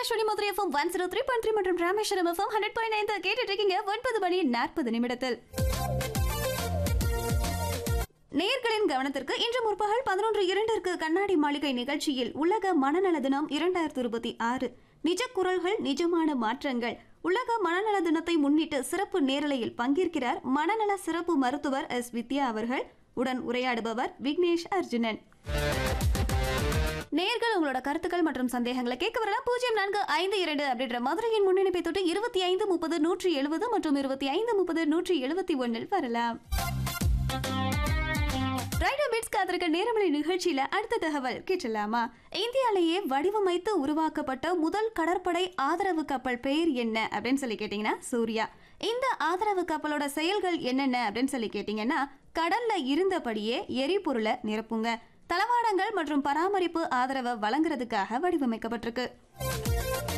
Akashvani Madurai FM one zero three point three மற்றும் Rameswaram FM hundred point nine கேட்டுட்டு இருக்கீங்க ஒன்பது மணி நாற்பது நிமிடத்தில் நேர்களின் கவனத்திற்கு இன்று முற்பகல் பதினொன்று இரண்டிற்கு கண்ணாடி மாளிகை நிகழ்ச்சியில் உலக மனநல தினம் இரண்டாயிரத்தி இருபத்தி ஆறு நிஜ குரல்கள் நிஜமான மாற்றங்கள் உலக மனநல தினத்தை முன்னிட்டு சிறப்பு நேரலையில் பங்கேற்கிறார் மனநல சிறப்பு மருத்துவர் எஸ் வித்யா அவர்கள் உடன் உரையாடுபவர் விக்னேஷ் அர்ஜுனன் நேர்கள் உங்களோட கருத்துக்கள் மற்றும் சந்தேகங்களை கேட்க வரலாம் பூஜ்ஜியம் நான்கு ஐந்து இரண்டு அப்படின்ற மதுரையின் முன்னணிப்பை தொட்டு இருபத்தி ஐந்து முப்பது நூற்றி எழுபது மற்றும் இருபத்தி ஐந்து முப்பது நூற்றி எழுபத்தி ஒன்னில் வரலாம் ரைடர் பீட்ஸ் காத்திருக்க நேரமலை நிகழ்ச்சியில அடுத்த தகவல் கேட்டலாமா இந்தியாலேயே வடிவமைத்து உருவாக்கப்பட்ட முதல் கடற்படை ஆதரவு கப்பல் பெயர் என்ன அப்படின்னு சொல்லி கேட்டீங்கன்னா சூர்யா இந்த ஆதரவு கப்பலோட செயல்கள் என்னென்ன அப்படின்னு சொல்லி கேட்டீங்கன்னா கடல்ல இருந்தபடியே எரிபொருளை நிரப்புங்க தளவாடங்கள் மற்றும் பராமரிப்பு ஆதரவை வழங்குறதுக்காக வடிவமைக்கப்பட்டிருக்கு